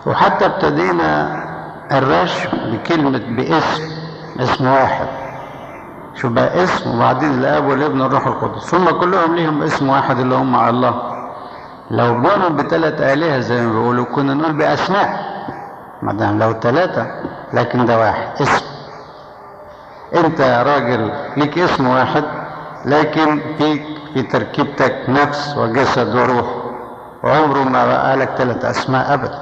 وحتى ابتدينا الرشم بكلمة باسم اسم واحد شو بقى اسم وبعدين الاب والابن والروح القدس ثم كلهم ليهم اسم واحد اللي هم الله لو بنوا بثلاث آلهة زي ما بيقولوا كنا نقول بأسماء ما دام لو ثلاثة لكن ده واحد اسم انت يا راجل ليك اسم واحد لكن فيك في تركيبتك نفس وجسد وروح وعمره ما بقى لك ثلاث اسماء ابدا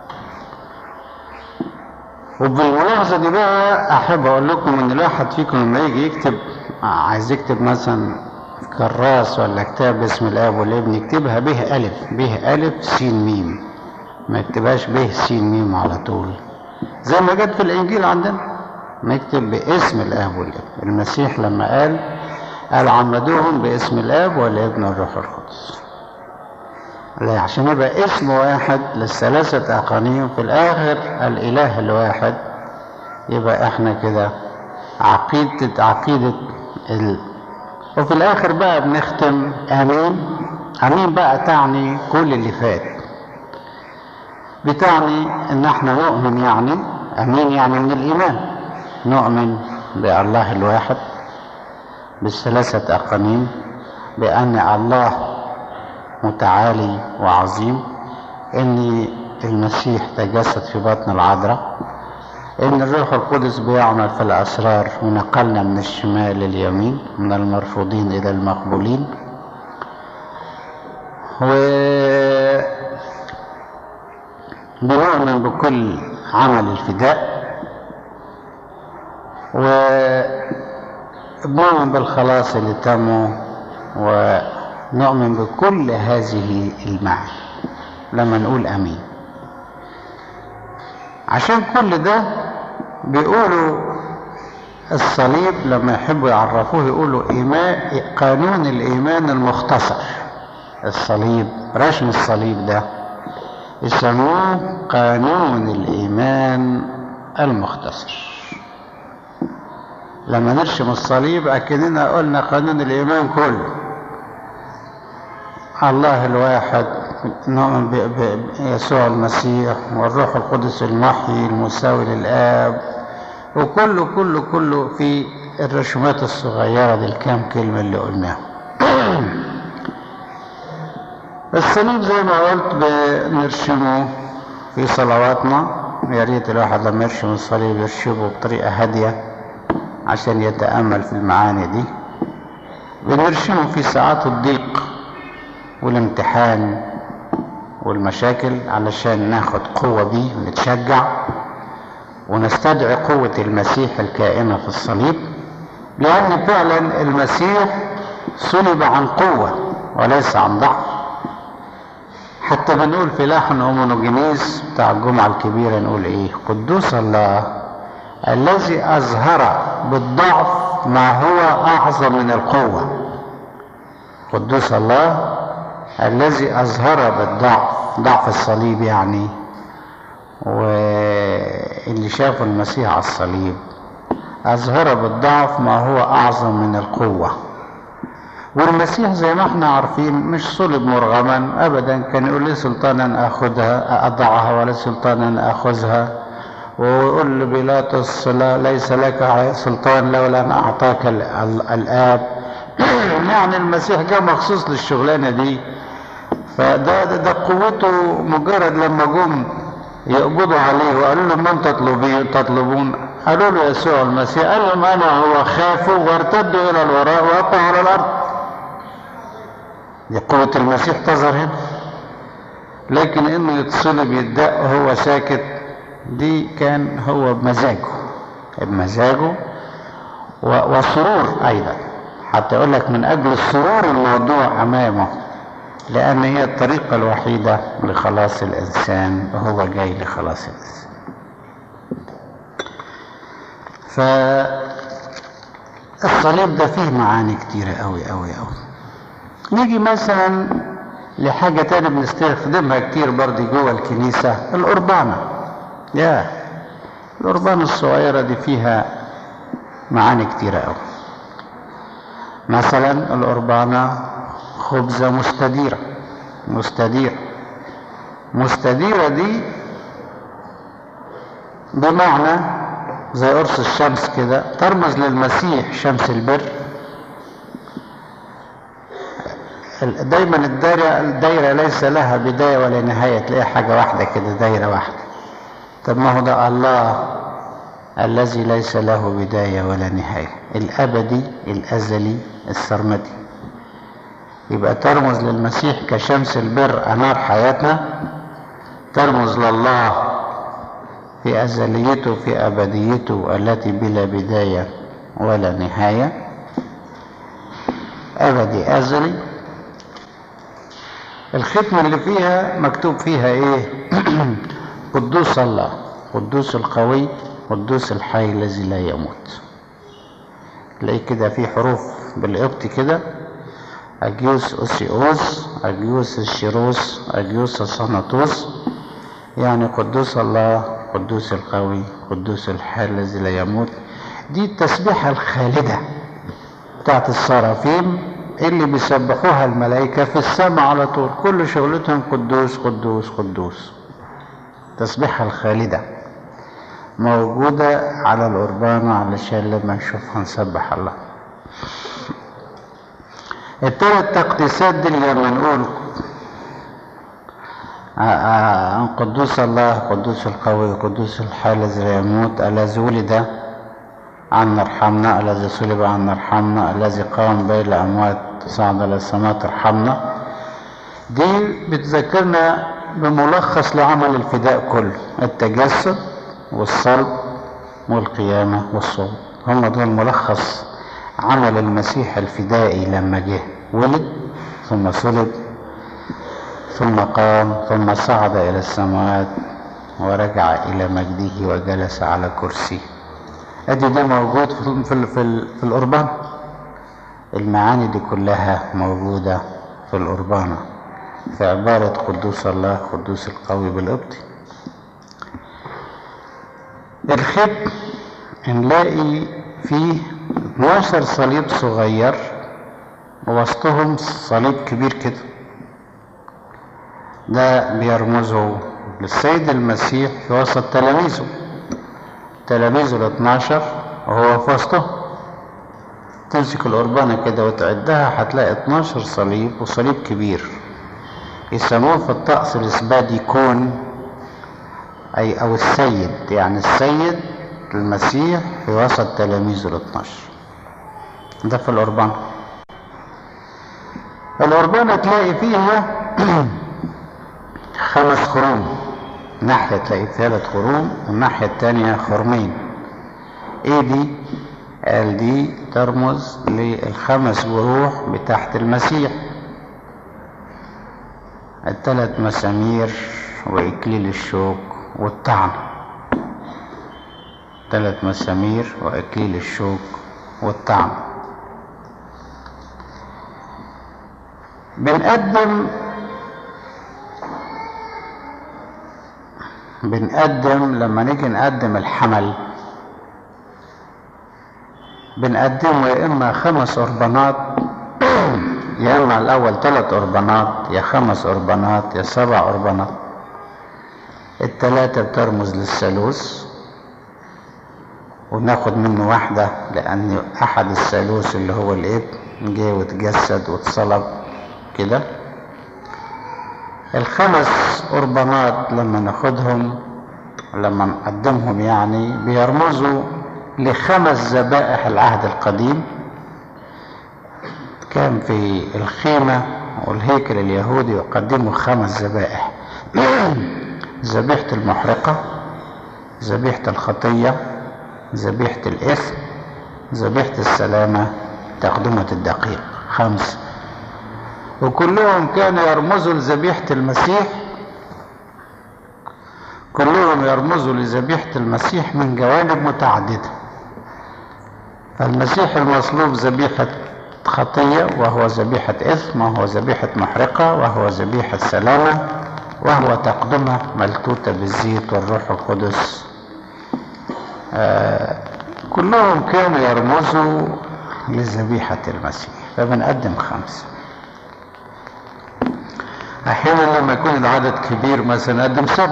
وبالملاحظة دي بقى أحب أقول لكم إن الواحد فيكم لما يجي يكتب عايز يكتب مثلا كراس ولا كتاب باسم الآب والابن يكتبها به ألف به ألف سين ميم ما يكتبهاش به سين ميم على طول زي ما جت في الإنجيل عندنا نكتب باسم الآب والابن المسيح لما قال قال عمدوهم باسم الآب والابن والروح القدس لا عشان يبقى اسم واحد للثلاثة أقانيم في الآخر الإله الواحد يبقى احنا كده عقيدة عقيدة ال... وفي الآخر بقى بنختم آمين آمين بقى تعني كل اللي فات بتعني إن احنا نؤمن يعني آمين يعني من الإيمان نؤمن بالله الواحد بالثلاثة أقانيم بأن الله متعالي وعظيم ان المسيح تجسد في بطن العذراء ان الروح القدس بيعمل في الاسرار ونقلنا من الشمال لليمين من المرفوضين الى المقبولين و بنؤمن بكل عمل الفداء وبنؤمن بالخلاص اللي تمه و نؤمن بكل هذه المعاني لما نقول امين عشان كل ده بيقولوا الصليب لما يحبوا يعرفوه يقولوا إيمان قانون الإيمان المختصر الصليب رسم الصليب ده يسموه قانون الإيمان المختصر لما نرسم الصليب أكننا قلنا قانون الإيمان كله الله الواحد نؤمن بيسوع المسيح والروح القدس المحيي المساوي للآب وكله كله كله في الرسومات الصغيرة دي الكام كلمة اللي قلناها الصليب زي ما قلت بنرسمه في صلواتنا يا ريت الواحد لما يرسم الصليب يرسمه بطريقة هادية عشان يتأمل في المعاني دي بنرسمه في ساعات الضيق والامتحان والمشاكل علشان ناخد قوة بيه ونتشجع ونستدعي قوة المسيح الكائنة في الصليب لأن فعلا المسيح صلب عن قوة وليس عن ضعف حتى بنقول في لحن أومونوجينيس بتاع الجمعة الكبيرة نقول إيه قدوس الله الذي أظهر بالضعف ما هو أعظم من القوة قدوس الله الذي أظهر بالضعف ضعف الصليب يعني واللي شافوا المسيح على الصليب أظهر بالضعف ما هو أعظم من القوة والمسيح زي ما احنا عارفين مش صلب مرغما أبدا كان يقول لي سلطانا أخذها أضعها ولا سلطانا أخذها ويقول لبيلاطس لا ليس لك سلطان لولا أن أعطاك الآب يعني المسيح جاء مخصوص للشغلانة دي فده ده, ده قوته مجرد لما جم يقبضوا عليه وقالوا له من تطلبين تطلبون قالوا له يسوع المسيح قال لهم انا هو خافوا وارتدوا الى الوراء وقعوا على الارض دي قوة المسيح تظهر هنا لكن انه يتصلب يدق وهو ساكت دي كان هو بمزاجه بمزاجه وسرور ايضا حتى يقول لك من اجل السرور الموضوع امامه لأن هي الطريقة الوحيدة لخلاص الإنسان وهو جاي لخلاص الإنسان فالصليب ده فيه معاني كتيرة أوي أوي أوي نيجي مثلا لحاجة تانية بنستخدمها كتير برضه جوه الكنيسة القربانة يا القربانة الصغيرة دي فيها معاني كتيرة أوي مثلا القربانة خبزة مستديرة مستديرة مستديرة دي بمعنى زي قرص الشمس كده ترمز للمسيح شمس البر دايما الدايرة, الدايرة ليس لها بداية ولا نهاية تلاقيها حاجة واحدة كده دايرة واحدة طب ما هو ده الله الذي ليس له بداية ولا نهاية الأبدي الأزلي السرمدي يبقى ترمز للمسيح كشمس البر أنار حياتنا ترمز لله في أزليته في أبديته التي بلا بداية ولا نهاية أبدي أزلي الختمة اللي فيها مكتوب فيها إيه قدوس الله قدوس القوي قدوس الحي الذي لا يموت تلاقيه كده في حروف بالقبط كده أجيوس أوسيوس أجيوس الشيروس أجيوس الصنطوس يعني قدوس الله قدوس القوي قدوس الحي الذي لا يموت دي التسبيحة الخالدة بتاعت الصرافيم اللي بيسبحوها الملائكة في السماء على طول كل شغلتهم قدوس قدوس قدوس تسبيحها الخالدة موجودة على القربانة علشان لما نشوفها نسبح الله التلات تقديسات دي لما نقول عن قدوس الله قدوس القوي قدوس الحي الذي لا يموت الذي ولد عنا ارحمنا الذي صلب عنا ارحمنا الذي قام بين الأموات صعد إلى السماء ارحمنا دي بتذكرنا بملخص لعمل الفداء كله التجسد والصلب والقيامة والصوم هم دول ملخص عمل المسيح الفدائي لما جه ولد ثم صلب ثم قام ثم صعد إلى السماوات ورجع إلى مجده وجلس على كرسيه ادي ده موجود في في في, في القربان المعاني دي كلها موجودة في القربانة في عبارة قدوس الله قدوس القوي بالقبط الختم نلاقي فيه 12 صليب صغير ووسطهم صليب كبير كده ده بيرمزوا للسيد المسيح في وسط تلاميذه تلاميذه ال 12 وهو في وسطهم تمسك القربانة كده وتعدها هتلاقي 12 صليب وصليب كبير يسموه في الطقس الإسبادي كون أي أو السيد يعني السيد المسيح في وسط تلاميذه ال 12 ده في القربانة القربانة تلاقي فيها خمس خروم ناحية تلاقي ثلاث خروم والناحية التانية خرمين ايه دي قال دي ترمز للخمس جروح بتاعت المسيح الثلاث مسامير وإكليل الشوك والطعن ثلاث مسامير وإكليل الشوك والطعن بنقدم بنقدم لما نيجي نقدم الحمل بنقدمه يا اما خمس قربانات يا اما الاول ثلاث قربانات يا خمس قربانات يا سبع قربانات الثلاثة بترمز للثالوث وناخد منه واحدة لأن أحد الثالوث اللي هو الإبن جه واتجسد واتصلب كده الخمس قربانات لما ناخدهم لما نقدمهم يعني بيرمزوا لخمس ذبائح العهد القديم كان في الخيمة والهيكل اليهودي يقدموا خمس ذبائح ذبيحة المحرقة ذبيحة الخطية ذبيحة الإثم ذبيحة السلامة تقدمة الدقيق خمس وكلهم كانوا يرمزوا لذبيحة المسيح كلهم يرمزوا لذبيحة المسيح من جوانب متعددة المسيح المصلوب ذبيحة خطية وهو ذبيحة إثم وهو ذبيحة محرقة وهو ذبيحة سلامة وهو تقدمة ملتوتة بالزيت والروح القدس آه كلهم كانوا يرمزوا لذبيحة المسيح فبنقدم خمسة أحيانا لما يكون العدد كبير مثلا نقدم سبعة